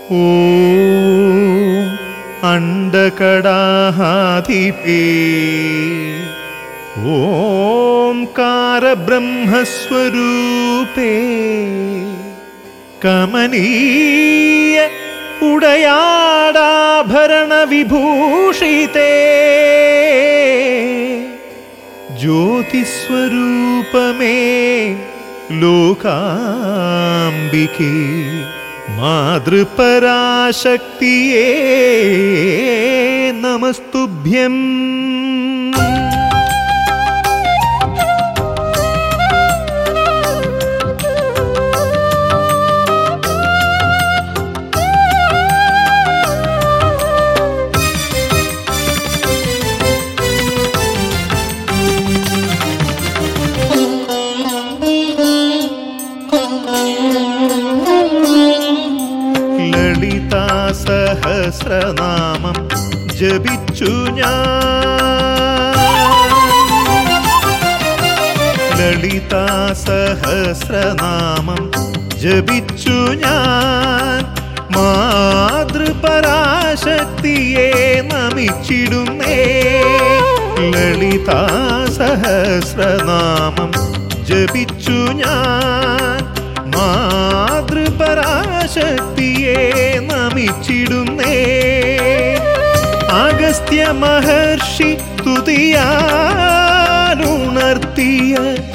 ഓം അണ്ടകടാഹാധിപേ ഓംകാരബ്രഹ്മസ്വരൂപേ കമനീയ ഉടയാടാഭരണ വിഭൂഷിതേ ജ്യോതിസ്വരൂപമേ ലോകാംബികേ മാതൃപരാശക്തിയേ നമസ്തുഭ്യം ലളിതാ സഹസ്രനാമം ജപിച്ചു ഞാൻ ലളിതാ സഹസ്രനാമം ജപിച്ചു ഞാൻ മാതൃപരാശക്തിയെ നമിച്ചിടുന്നേ ലളിതാ സഹസ്രനാമം ജപിച്ചു ഞാൻ മാതൃപരാശക്തിയെ നമിച്ചിടുന്നേ അഗസ്ത്യ മഹർഷി തുതിയാലുണർത്തിയ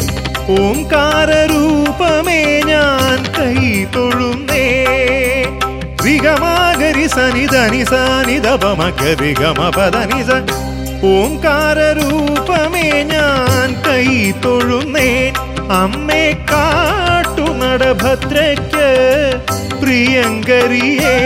ഓംകാരരൂപമേ ഞാൻ കൈ തൊഴുന്നേ വിഗമാഗരി സനിധനി സാനിധപമഗരി ഗമപദനി സ ഓംകാരരൂപമേ ഞാൻ കൈ തൊഴുന്നേ അമ്മേ കാട്ടുനടഭദ്രയ്ക്ക് പ്രിയങ്കരിയേ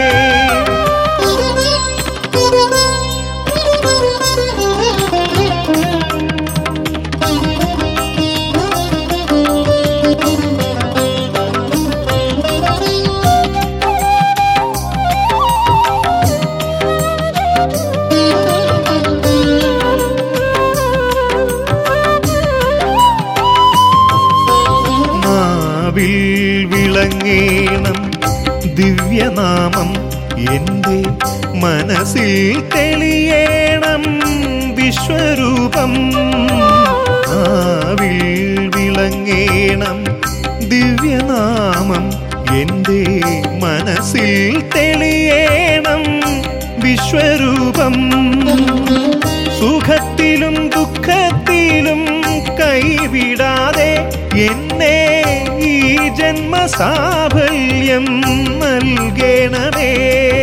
നാവിൽ വിളങ്ങേണം ദിവ്യനാമം എൻ്റെ മനസ്സിൽ തെളിയേണം വിശ്വരൂപം നാവിൽ വിളങ്ങേണം ദിവ്യനാമം എൻ്റെ മനസ്സിൽ തെളിയേണം വിശ്വരൂപം സുഖത്തിലും ദുഃഖത്തിലും കൈവിടാതെ എന്നെ ഈ ജന്മസാഫല്യം നൽകണമേ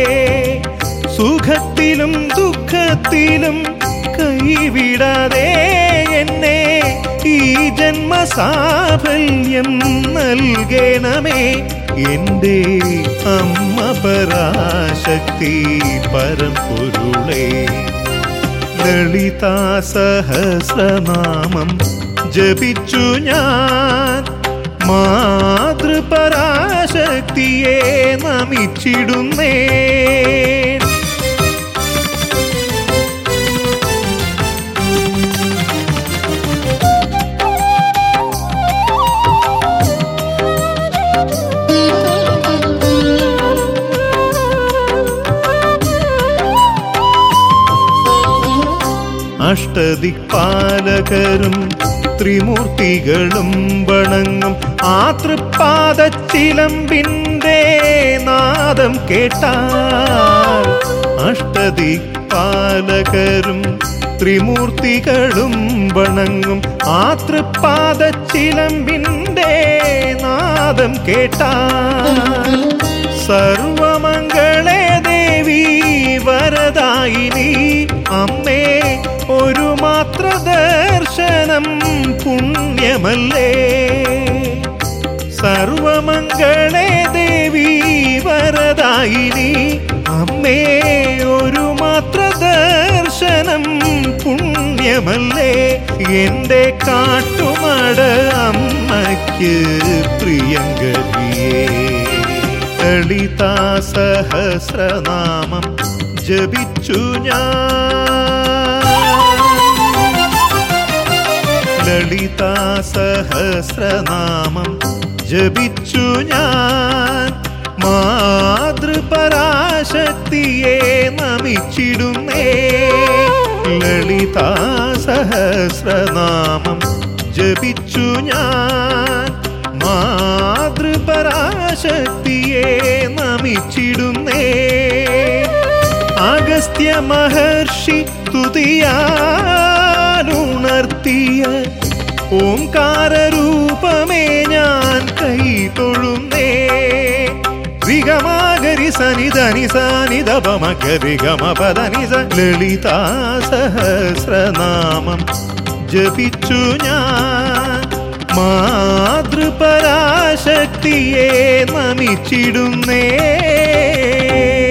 സുഖത്തിലും ദുഃഖത്തിലും കൈവിടാതെ എന്നെ ഈ ജന്മസാഫല്യം നൽകണമേ എൻ്റെ അമ്മ പരാശക്തി പരമ്പൊരുളേ ലളിതാ സഹസ്രനാമം ജപിച്ചു ഞാൻ മാതൃപരാശക്തിയെ നമിച്ചിടുന്നേ അഷ്ടദിക്പാലകരും ത്രിമൂർത്തികളും വണങ്ങും ആ തൃപ്പാദച്ചിലമ്പിൻ്റെ നാദം കേട്ടാൽ അഷ്ടദിക്പാലകരും ത്രിമൂർത്തികളും വണങ്ങും ആ തൃപ്പാദച്ചിലമ്പിൻ്റെ നാദം കേട്ടാൽ സർവമംഗളേ ദേവി വരദായിനി അമ്മേ ഒരു മാത്ര ദർശനം പുണ്യമല്ലേ സർവമംഗളേ ദേവി വരദായിനി അമ്മേ ഒരു മാത്ര ദർശനം പുണ്യമല്ലേ എൻ്റെ കാട്ടുമട അമ്മയ്ക്ക് പ്രിയങ്കരിയേ ലളിതാ സഹസ്രനാമം ജപിച്ചു ഞാൻ ലളിതാ സഹസ്രനാമം ജപിച്ചു ഞാൻ മാതൃപരാ പരാശക്തിയെ നമിച്ചിടുന്നേ ലളിതാ സഹസ്രനാമം ജപിച്ചു ഞാൻ മാതൃപരാശക്തിയെ നമിച്ചിടുന്നേ അഗസ്ത്യ മഹർഷി തുതിയാലുണർത്തിയ ഓംകാരൂപമേ ഞാൻ കൈ തൊഴുന്നേ വിഗമാഗരി സനി ധനി സനി ദപമഗരി ഗമ പദനി സ ലളിതാ സഹസ്രനാമം ജപിച്ചു ഞാൻ മാതൃപരാശക്തിയെ നമിച്ചിടുന്നേ